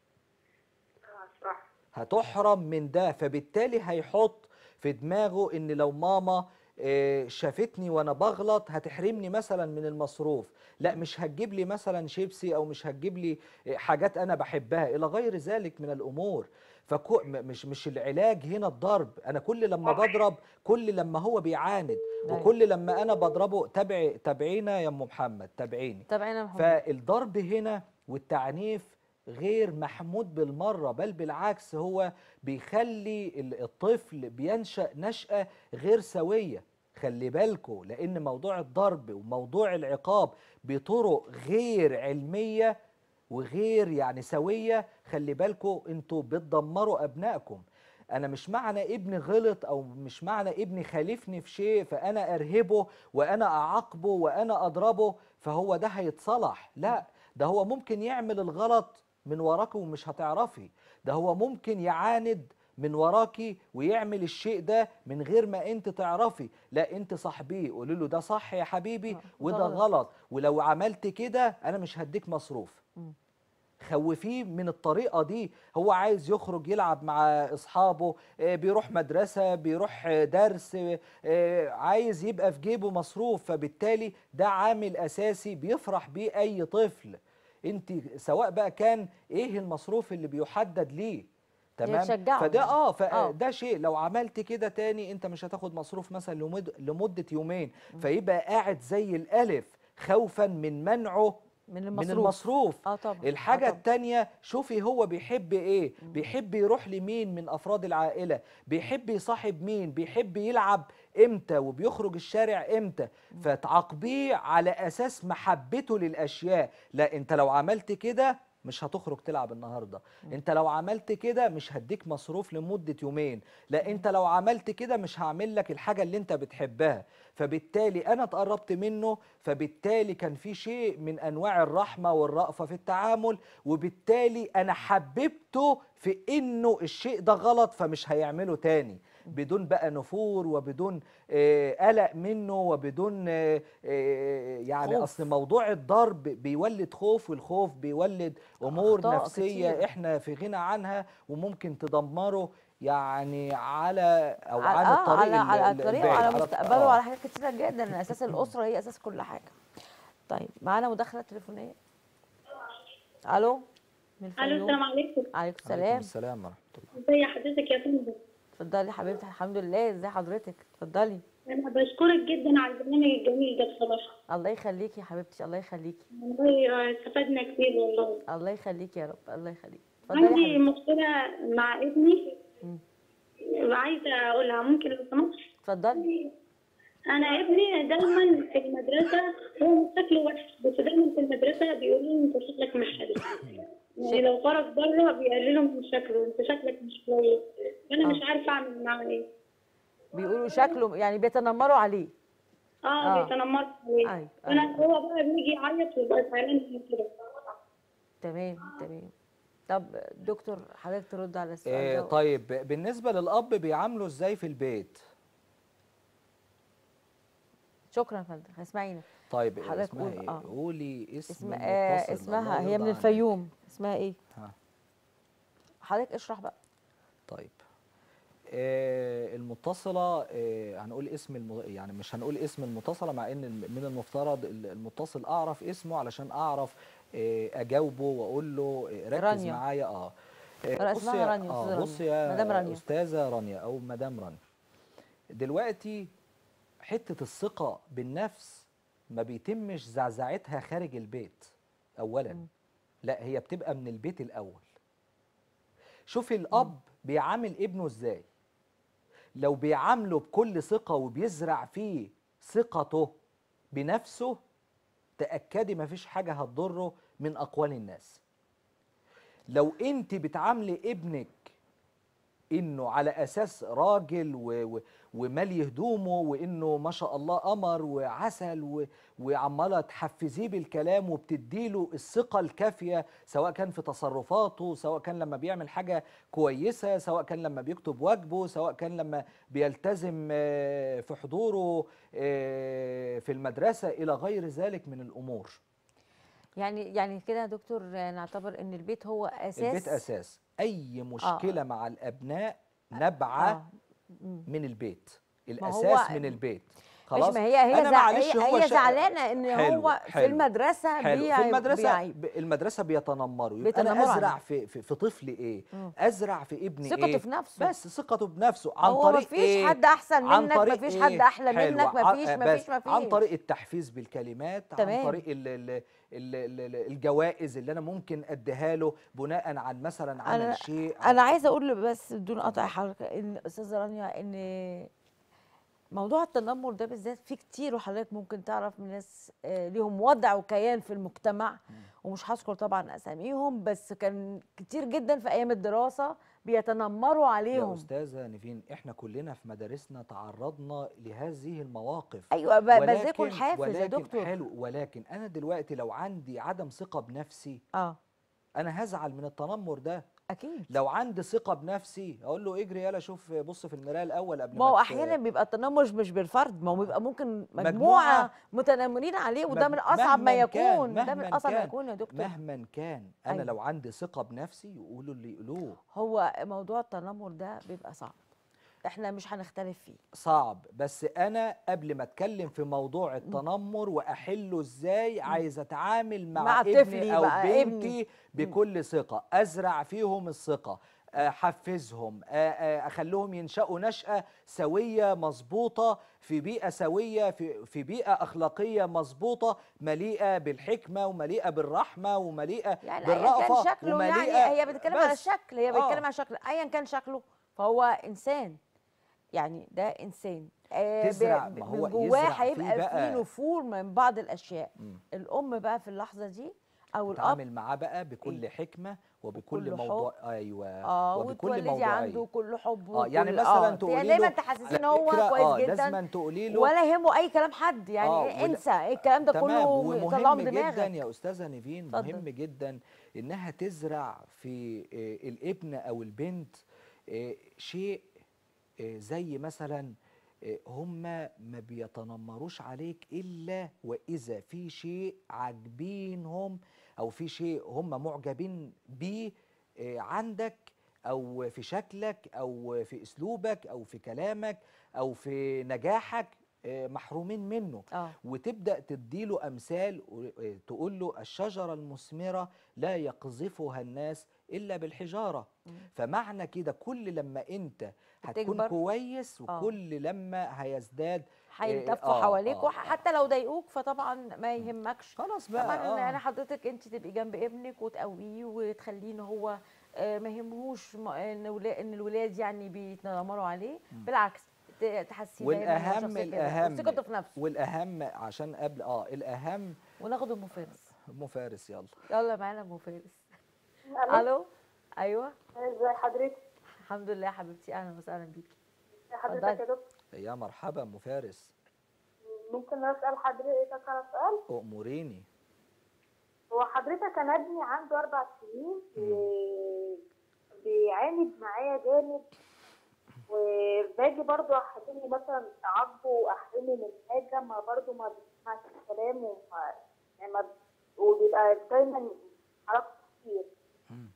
اه صح هتحرم من ده فبالتالي هيحط في دماغه ان لو ماما آه، شافتني وانا بغلط هتحرمني مثلا من المصروف لا مش هتجيب لي مثلا شيبسي او مش هتجيب لي آه، حاجات انا بحبها الى غير ذلك من الامور فكو م- مش مش العلاج هنا الضرب انا كل لما بضرب كل لما هو بيعاند أيوة. وكل لما انا بضربه تابع تابعينا يا ام محمد تابعيني تابعينا يا محمد فالضرب هنا والتعنيف غير محمود بالمرة بل بالعكس هو بيخلي ال- الطفل بينشأ نشأة غير سوية خلي بالكوا لأن موضوع الضرب وموضوع العقاب بطرق غير علمية وغير يعني سوية خلي بالكوا انتوا بتدمروا أبنائكم أنا مش معنى ابني غلط أو مش معنى ابني خالفني في شيء فأنا أرهبه وأنا أعاقبه وأنا أضربه فهو ده هيتصلح لا ده هو ممكن يعمل الغلط من وراكي ومش هتعرفي ده هو ممكن يعاند من وراكي ويعمل الشيء ده من غير ما انت تعرفي لا انت صاحبيه قولي له ده صح يا حبيبي آه، وده وده غلط. غلط ولو عملت كده انا مش هديك مصروف مم. خوفيه من الطريقه دي هو عايز يخرج يلعب مع اصحابه آه، بيروح مدرسه بيروح آه، درس آه، عايز يبقى في جيبه مصروف فبالتالي ده عامل اساسي بيفرح بيه اي طفل انت سواء بقى كان ايه المصروف اللي بيحدد ليه تمام تشجعه فده يعني. اه آه. فده شيء لو عملت كده تاني انت مش هتاخد مصروف مثلا لمد لمده يومين فيبقى قاعد زي الالف خوفا من منعه من من المصروف المصروف اه طبعا الحاجة آه طبعا. التانية شوفي هو بيحب ايه بيحب يروح لمين من افراد العائلة بيحب يصاحب مين بيحب يلعب امتى وبيخرج الشارع امتى فتعاقبيه على اساس محبته للاشياء لا انت لو عملت كده مش هتخرج تلعب النهارده انت لو عملت كده مش هديك مصروف لمدة يومين لا انت لو عملت كده مش هعمل لك الحاجة اللي انت بتحبها فبالتالي انا اتقربت منه فبالتالي كان في شيء من انواع الرحمة والرأفة في التعامل وبالتالي انا حببته في انه الشيء ده غلط فمش هيعمله تاني بدون بقى نفور وبدون آه، قلق منه وبدون آه، آه، يعني خوف. اصل موضوع الضرب بيولد خوف والخوف بيولد امور أخطاء نفسيه كتير. احنا في غنى عنها وممكن تدمره يعني على او على- عن آه، الطريق على ال- على ال- الطريق البعيد، وعلى على- مستقبله آه. وعلى حاجات كتيره جدا ان اساس الاسره هي اساس كل حاجه طيب معانا مداخله تليفونيه الو من الو الفيوم السلام عليكم عليكم عليكم السلام السلام ورحمه الله ازي حضرتك يا فندم اتفضلي حبيبتي الحمد لله ازي حضرتك اتفضلي انا بشكرك جدا على البرنامج الجميل ده بصراحه الله يخليكي يا حبيبتي الله يخليكي والله استفدنا كتير والله الله يخليكي يا رب الله يخليكي اتفضلي يا عندي حبيبتي مشكله مع ابني مم. وعايزه اقولها ممكن لو سمحت اتفضلي انا ابني دايما في المدرسه هو مش شكله وحش بس دايما في المدرسه بيقولوا له انت شكلك مش حلو يعني لو خرج بره بيقللوا من شكله انت شكلك مش كويس انا آه. مش عارفه اعمل معاه ايه بيقولوا شكله يعني بيتنمروا عليه اه, آه. بيتنمر عليه أيوة، انا أيوة. هو بقى بيجي يعيط ويبقى زعلان من كده تمام تمام طب دكتور حضرتك ترد على السؤال آه، ده طيب بالنسبه للاب بيعامله ازاي في البيت شكرا يا فندم اسمعينا طيب حضرتك اسمها قول- ايه آه. قولي اسم اسم آه المتصل، اسمها الله هي يرضى من عنك. الفيوم اسمها ايه ها. حضرتك اشرح بقى طيب آه المتصلة آه هنقول اسم الم... يعني مش هنقول اسم المتصلة مع ان الم- من المفترض ال- المتصل اعرف اسمه علشان اعرف آه اجاوبه واقول له آه ركز رانيا. معايا اه رأ- بص اسمها يا- رانيا، اه أستاذة بص رانيا. يا مدام رانيا. استاذة رانيا او مدام رانيا دلوقتي حتة الثقة بالنفس ما بيتمش زعزعتها خارج البيت اولا لا هي بتبقى من البيت الاول شوفي الاب بيعامل ابنه ازاي لو بيعامله بكل ثقة وبيزرع فيه ثقته بنفسه تأكدي مفيش حاجة هتضره من أقوال الناس لو انت بتعاملي ابنك انه على اساس راجل و... و... ومالي هدومه وانه ما شاء الله قمر وعسل و... وعماله تحفزيه بالكلام وبتديله الثقه الكافيه سواء كان في تصرفاته سواء كان لما بيعمل حاجه كويسه سواء كان لما بيكتب واجبه سواء كان لما بيلتزم آه، في حضوره آه، في المدرسه الى غير ذلك من الامور يعني يعني كده يا دكتور نعتبر ان البيت هو اساس البيت اساس اي مشكله مع الابناء نابعه آه. مم. من البيت هو- الاساس من البيت مش خلاص ما هي هي أنا زع... معلش هي, هو هي شا- زعلانه ان حلو، هو في حلو، المدرسه حلو بيعيب في المدرسه بيعيب. ب- المدرسه بيتنمروا يبقى انا بيتنمروا ازرع عليه. في في, في طفل ايه مم. ازرع في ابني ثقته ايه في نفسه. بس ثقته بنفسه عن هو طريق مفيش ايه حد احسن عن منك طريق مفيش إيه؟ حد احلى حلو، منك ع- مفيش آه، مفيش بس مفيش عن طريق التحفيز بالكلمات تمام. عن طريق ال ال ال ال ال الجوائز اللي انا ممكن اديها له بناء عن مثلا عمل أنا- شيء انا عايزه اقول بس بدون قطع حضرتك ان استاذه رانيا ان موضوع التنمر ده بالذات في كتير وحضرتك ممكن تعرف من ناس آه، ليهم وضع وكيان في المجتمع ومش هذكر طبعا اساميهم بس كان كتير جدا في ايام الدراسه بيتنمروا يا عليهم استاذه نيفين احنا كلنا في مدارسنا تعرضنا لهذه المواقف ايوه ب- بس ده يكون ولكن- حافز يا ولكن دكتور حلو ولكن انا دلوقتي لو عندي عدم ثقه بنفسي اه انا هزعل من التنمر ده اكيد لو عندي ثقه بنفسي اقول له اجري يلا شوف بص في المرايه الاول قبل ما هو ت- احيانا بيبقى التنمر مش بالفرد ما هو بيبقى ممكن مجموعه, مجموعة متنمرين عليه وده مج- من اصعب ما مهماً كان- يكون ده من مهماً اصعب ما كان- يكون يا دكتور مهما كان انا أيوة. لو عندي ثقه بنفسي يقولوا اللي يقولوه هو موضوع التنمر ده بيبقى صعب احنا مش هنختلف فيه صعب بس انا قبل ما اتكلم في موضوع التنمر واحله ازاي عايز اتعامل مع, مع ابني طفلي او بقى، بنتي ابني. بكل ثقه ازرع فيهم الثقه احفزهم آه، آه، اخليهم ينشأوا نشأة سوية مظبوطة في بيئة سوية في في بيئة أخلاقية مظبوطة مليئة بالحكمة ومليئة بالرحمة ومليئة يعني ايا بالرأفة كان شكله يعني ومليئة هي بتتكلم على بس. الشكل هي آه. بتتكلم على شكل ايا كان شكله فهو انسان يعني ده انسان آه، ب- تزرع- ب- ما من هو جواه يزرع فيه هيبقى بقى- فيه نفور من بعض الاشياء مم. الام بقى في اللحظه دي او الاب تعامل معاه بقى بكل إيه؟ حكمه وبكل وكل موضوع ايوه اه وبكل وتولدي موضوعيه عنده كل حب اه يعني وكل- مثلا آه، تقولي يعني له دايما تحسسيه على ان هو فكرة كويس آه جدا لازم تقولي له ولا يهمه اي كلام حد يعني آه، إيه ولا- انسى الكلام ده تمام كله طلعه ومهم من جدا دماغك يا استاذه نيفين اتفضل. مهم جدا انها تزرع في آه، الابن او البنت آه، شيء آه، زي مثلا آه، هم ما بيتنمروش عليك الا واذا في شيء عاجبينهم او في شيء هم معجبين بيه آه، عندك او في شكلك او في اسلوبك او في كلامك او في نجاحك آه، محرومين منه اه وتبدا تديله امثال و- تقول له الشجره المثمره لا يقذفها الناس الا بالحجاره مم. فمعنى كده كل لما انت هتكون بتكبر. كويس آه. وكل لما هيزداد هيلتفوا آه، حواليك آه، وحتى لو ضايقوك فطبعا ما يهمكش خلاص بقى طبعا آه. انا حضرتك انت تبقي جنب ابنك وتقويه وتخليه ان هو آه، ما يهمهوش م- ان ولا- ان الولاد يعني بيتنمروا عليه بالعكس ت- تحسيه دايما إن هو والاهم شخصية كده، الاهم وثقته في نفسه والاهم عشان قبل اه الاهم وناخد ام فارس ام فارس يلا يلا معانا ام فارس الو الو ايوه ازي حضرتك الحمد لله يا حبيبتي اهلا وسهلا بيكي حضرتك اتفضلي. يا دكتور يا مرحبا ام فارس ممكن اسال حضرتك على سؤال اموريني هو حضرتك انا ابني عنده اربع سنين و- بيعاند معايا جامد وباجي برضو احرمه مثلا اعاقبه واحرمه من حاجه ما برضو ما بيسمعش الكلام وما يعني ما وبيبقى دايما علاقته كتير مم.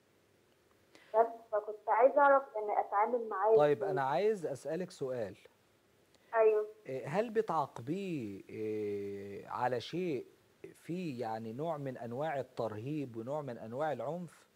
بس فكنت عايزه اعرف ان اتعامل معاه طيب إزاي. انا عايز اسالك سؤال ايوه إيه، هل بتعاقبيه إيه، على شيء فيه يعني نوع من انواع الترهيب ونوع من انواع العنف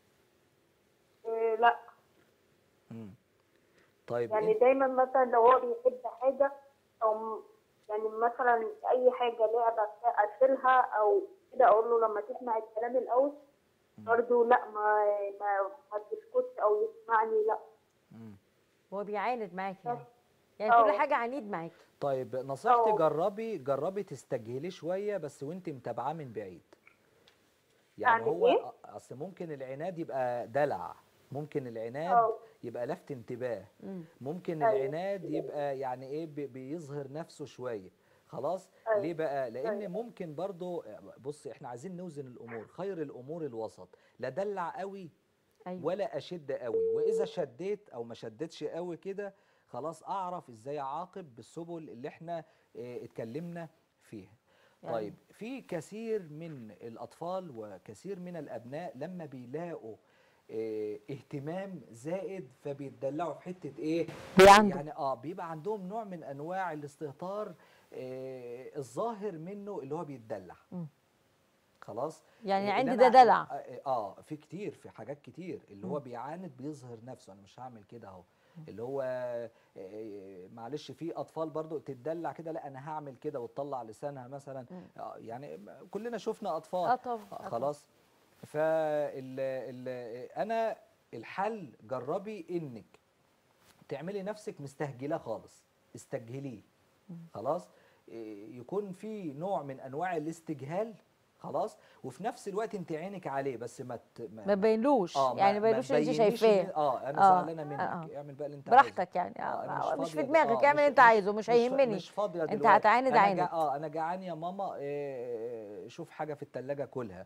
إيه لا مم. طيب يعني إنت- دايما مثلا لو هو بيحب حاجة أو م- يعني مثلا أي حاجة لعبة بتاع أشيلها أو كده أقول له لما تسمع الكلام الأول برضه لا ما ما ما تسكتش أو يسمعني لا مم. هو بيعاند معاكي يعني يعني اه. كل حاجه عنيد معاكي طيب نصيحتي أه. جربي جربي تستجهلي شويه بس وانت متابعاه من بعيد يعني أعمل هو إيه؟ أ- اصل ممكن العناد يبقى دلع ممكن العناد أه. يبقى لفت انتباه مم. ممكن أيوة. العناد يبقى يعني ايه بي- بيظهر نفسه شويه خلاص أيوة. ليه بقى لان أيوة. ممكن برضو بص احنا عايزين نوزن الامور خير الامور الوسط لا دلع قوي ايوه ولا اشد قوي واذا شديت او ما شدتش قوي كده خلاص اعرف ازاي اعاقب بالسبل اللي احنا اه اتكلمنا فيها يعني. طيب في كثير من الاطفال وكثير من الابناء لما بيلاقوا اه اهتمام زائد فبيتدلعوا في حته ايه بيعندوا. يعني اه بيبقى عندهم نوع من انواع الاستهتار اه الظاهر منه اللي هو بيتدلع مم. خلاص يعني إيه، عندي إن ده أنا- دلع. اه آه، في كتير في حاجات كتير اللي هو بيعاند بيظهر نفسه انا مش هعمل كده اهو اللي هو آه، معلش في اطفال برضو تتدلع كده لا انا هعمل كده وتطلع لسانها مثلا آه، يعني كلنا شفنا اطفال اه طبعا آه آه، طبعاً. خلاص فال ال انا الحل جربي انك تعملي نفسك مستهجله خالص استجهليه خلاص إيه، يكون في نوع من انواع الاستجهال خلاص وفي نفس الوقت انت عينك عليه بس ما ت- ما بينلوش يعني ما بينلوش اللي انت تبينيش شايفاه إن- اه انا آه، زعلانه منك آه، آه. اعمل بقى اللي انت عايزه براحتك يعني آه، أنا آه، مش في فاضية دماغك دل- اعمل اللي انت مش- عايزه مش مش- هيهمني مش فاضيه انت دلوقتي هتعاند أنا عاند جا- اه انا جعان يا ماما إيه شوف حاجه في التلاجة كلها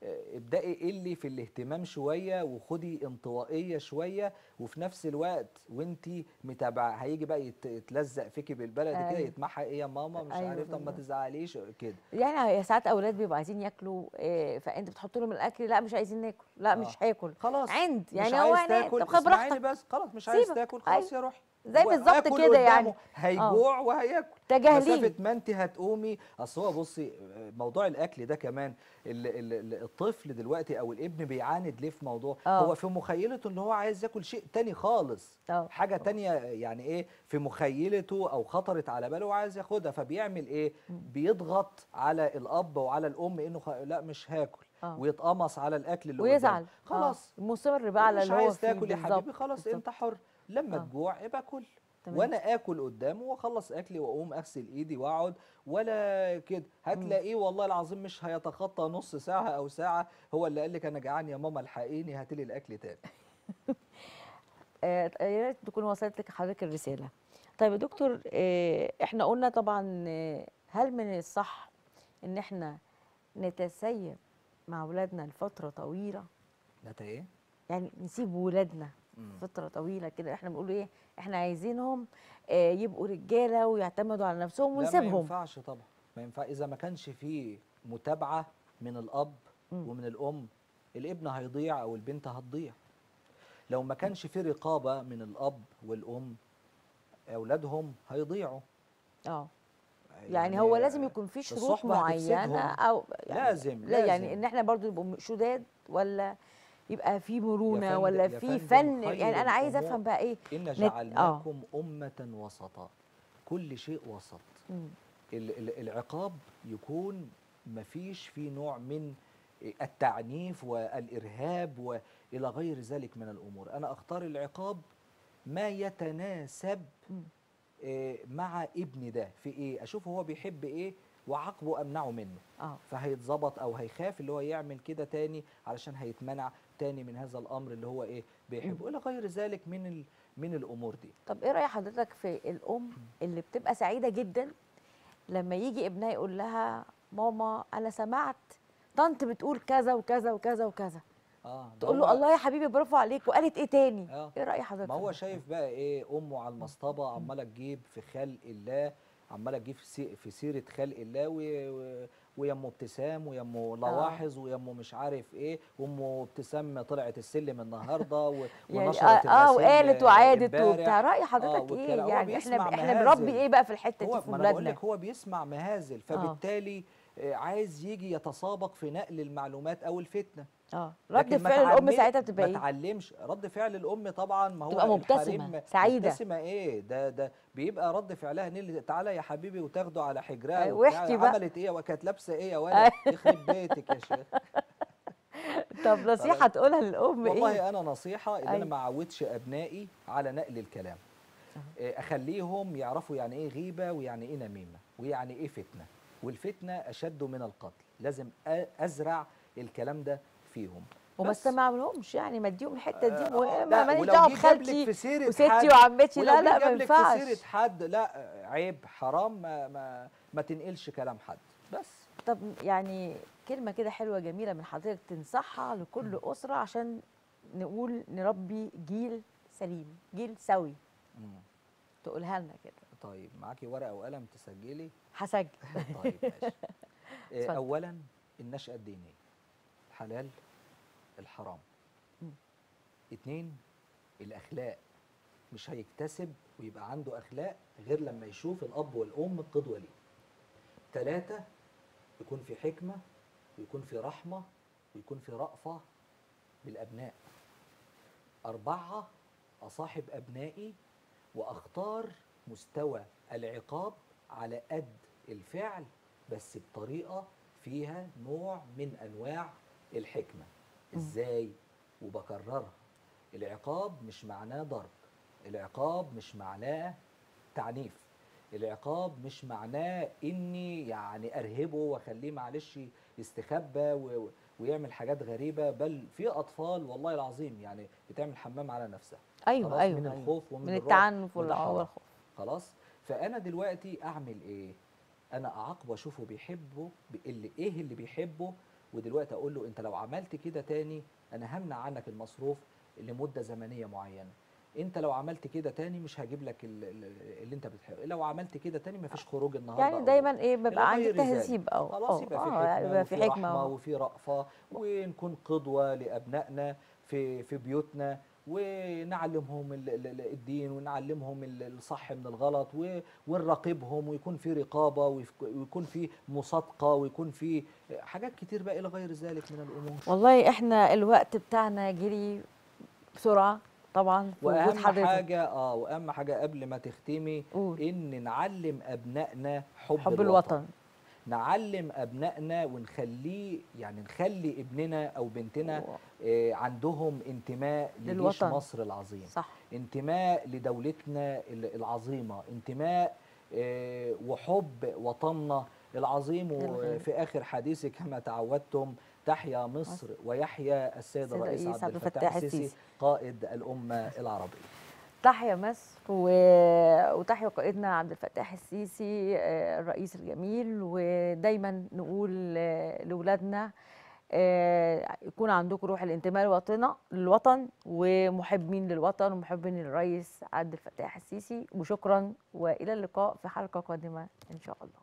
آه، ابدأي قلي في الاهتمام شوية وخدي انطوائية شوية وفي نفس الوقت وانت متابعة هيجي بقى يت- يتلزق فيكي بالبلد كده أيوة. يتمحى ايه يا ماما مش أيوة عارف طب ما بالظبط. تزعليش كده يعني يا ساعات اولاد بيبقوا عايزين ياكلوا آه، فانت بتحط لهم الاكل لا مش عايزين ناكل لا مش آه. هاكل خلاص عند مش يعني هو عايز يعني تاكل طب خد اسمعيني براحتك بس خلاص مش عايز سيبك. تاكل خلاص أيوة. يا روحي زي بالظبط وآكل كده يعني. قدامه، هيجوع وهياكل تجاهليه. مسافه ما انت هتقومي اصل هو بصي موضوع الاكل ده كمان ال- ال- ال- الطفل دلوقتي او الابن بيعاند ليه في موضوع آه. هو في مخيلته ان هو عايز ياكل شيء تاني خالص آه. حاجه تانية يعني ايه في مخيلته او خطرت على باله وعايز ياخدها فبيعمل ايه بيضغط على الاب وعلى الام انه خ... لا مش هاكل آه. ويتقمص على الاكل اللي ويزعل قدامه. خلاص آه. مصر بقى على مش اللي هو عايز فيه تاكل يا بالظبط. حبيبي خلاص بالظبط. انت حر لما آه. تجوع يبقى كل تمام. وانا اكل قدامه واخلص اكلي واقوم اغسل ايدي واقعد ولا كده هتلاقيه والله العظيم مش هيتخطى نص ساعه او ساعه هو اللي قال لك انا جعان يا ماما الحقيني هاتي لي الاكل تاني آه، يا ريت تكون وصلت لك حضرتك الرساله طيب يا دكتور آه، احنا قلنا طبعا آه، هل من الصح ان احنا نتسيب مع اولادنا لفتره طويله ده ايه يعني نسيب ولادنا مم. فتره طويله كده احنا بنقول ايه احنا عايزينهم آه، يبقوا رجاله ويعتمدوا على نفسهم لا ما ونسيبهم ينفعش طبعا ما ينفع اذا ما كانش فيه متابعه من الاب مم. ومن الام الابن هيضيع او البنت هتضيع لو ما كانش فيه رقابه من الاب والام اولادهم هيضيعوا اه يعني هو لازم يكون في شروط الصحبة معينه هتفسدهم. او يعني لازم- لا يعني لازم. ان احنا برضو نبقوا شداد ولا يبقى في مرونه فندم- ولا يا في فندم فن خير يعني انا عايزه الأمور افهم بقى ايه إن نت- جعلناكم أمة وسطا كل شيء وسط مم. ال- ال- العقاب يكون مفيش فيه نوع من التعنيف والإرهاب وإلى غير ذلك من الأمور أنا أختار العقاب ما يتناسب مم. آه، مع ابني ده في إيه أشوف هو بيحب إيه وعاقبه أمنعه منه اه فهيتظبط او هيخاف اللي هو يعمل كده تاني علشان هيتمنع تاني من هذا الامر اللي هو ايه بيحبه الى غير ذلك من ال من الامور دي طب ايه راي حضرتك في الام اللي بتبقى سعيده جدا لما يجي ابنها يقول لها ماما انا سمعت طنط بتقول كذا وكذا وكذا وكذا اه ده تقول له هو- الله يا حبيبي برافو عليك وقالت ايه تاني آه. ايه راي حضرتك ما في هو ده؟ شايف بقى ايه امه على المصطبه عماله تجيب في خلق الله عماله تجيب في سي- في سيره خلق الله و- و- ويمه ابتسام ويمه لواحظ ويمه مش عارف ايه وامه ابتسام طلعت السلم النهارده و- يعني ونشرت اه, آه الغسيل وقالت وعادت امبارح. وبتاع راي آه، حضرتك ايه والكلام- هو يعني بيسمع احنا احنا مهازل. بنربي ايه بقى في الحته هو دي في ما انا بقول ولادنا لك هو بيسمع مهازل فبالتالي آه، عايز يجي يتسابق في نقل المعلومات او الفتنه اه رد لكن ما فعل الام تعمل- ساعتها بتبقى ما ايه تعلمش رد فعل الام طبعا ما هو تبقى مبتسمة، الحريم سعيدة. مبتسمه ايه ده ده بيبقى رد فعلها نيل تعالى يا حبيبي وتاخده على حجرها أيوة، وبتاع، واحكي بقى. عملت ايه وكانت لابسه ايه يا ولد يخرب بيتك يا شيخ طب نصيحه تقولها للام ايه والله انا نصيحه ان أيوة. انا ما اعودش ابنائي على نقل الكلام آه، اخليهم يعرفوا يعني ايه غيبه ويعني ايه نميمه ويعني ايه فتنه والفتنه اشد من القتل لازم أ- ازرع الكلام ده فيهم وما بس. استمعلهمش يعني ما اديهم الحته دي آه، مهمه لا، ماليش ولو دعوه جه جاب لك بخالتي في سيرة وستي حد- وعمتي ولو لا جه لا ما جاب لك في ينفعش سيره حد لا آه، عيب حرام ما ما, ما تنقلش كلام حد بس طب يعني كلمه كده حلوه جميله من حضرتك تنصحها لكل اسره عشان نقول نربي جيل سليم جيل سوي مم. تقولها لنا كده طيب معاكي ورقه وقلم تسجلي هسجل طيب ماشي آه، اتفضل. اولا النشأة الدينية الحلال الحرام مم. اتنين الاخلاق مش هيكتسب ويبقى عنده اخلاق غير لما يشوف الاب والام قدوة ليه تلاتة يكون في حكمة ويكون في رحمة ويكون في رأفة بالابناء أربعة أصاحب أبنائي وأختار مستوى العقاب على قد الفعل بس بطريقة فيها نوع من أنواع الحكمة إزاي وبكررها العقاب مش معناه ضرب العقاب مش معناه تعنيف العقاب مش معناه اني يعني ارهبه واخليه معلش يستخبى و- ويعمل حاجات غريبه بل في اطفال والله العظيم يعني بتعمل حمام على نفسها ايوه خلاص ايوه من أيوة. الخوف ومن من الرعب التعنف وده والع- حرام. والخوف خلاص فانا دلوقتي اعمل ايه انا اعاقبه اشوفه بيحبه ب- اللي ايه اللي بيحبه ودلوقتي اقول له انت لو عملت كده تاني انا همنع عنك المصروف لمده زمنيه معينه انت لو عملت كده تاني مش هجيب لك ال- ال- اللي انت بتحبه لو عملت كده تاني مفيش خروج النهارده يعني أو دايما ايه بيبقى إلى عندي غير ذلك. تهذيب او خلاص أو- يبقى في آه، حكمه يبقى في وفي حكمه رحمه و- وفي رأفه ونكون قدوه لابنائنا في في بيوتنا ونعلمهم ال- ال- ال- الدين ونعلمهم ال- الصح من الغلط و- ونراقبهم ويكون في رقابه ويف- ويكون في مصادقه ويكون في حاجات كتير بقى الى غير ذلك من الامور والله احنا الوقت بتاعنا جري بسرعه طبعا في وجود واهم حضرتك حاجه اه واهم حاجه قبل ما تختمي قول. ان نعلم ابنائنا حب, حب الوطن نعلم ابنائنا ونخليه يعني نخلي ابننا او بنتنا و- آه، عندهم انتماء لجيش للوطن. مصر العظيم صح انتماء لدولتنا ال- العظيمه انتماء آه، وحب وطننا العظيم للغاية. وفي اخر حديثي كما تعودتم تحيا مصر ويحيا السيد السيد الرئيس الرئيس عبد عبد الفتاح الفتاح السيسي السيسي. قائد الامه العربيه تحيا مصر و... وتحيا قائدنا عبد الفتاح السيسي آه، الرئيس الجميل ودايما نقول آه، لاولادنا آه، يكون عندكم روح الانتماء للوطن للوطن ومحبين للوطن ومحبين للرئيس عبد الفتاح السيسي وشكرا والى اللقاء في حلقه قادمه ان شاء الله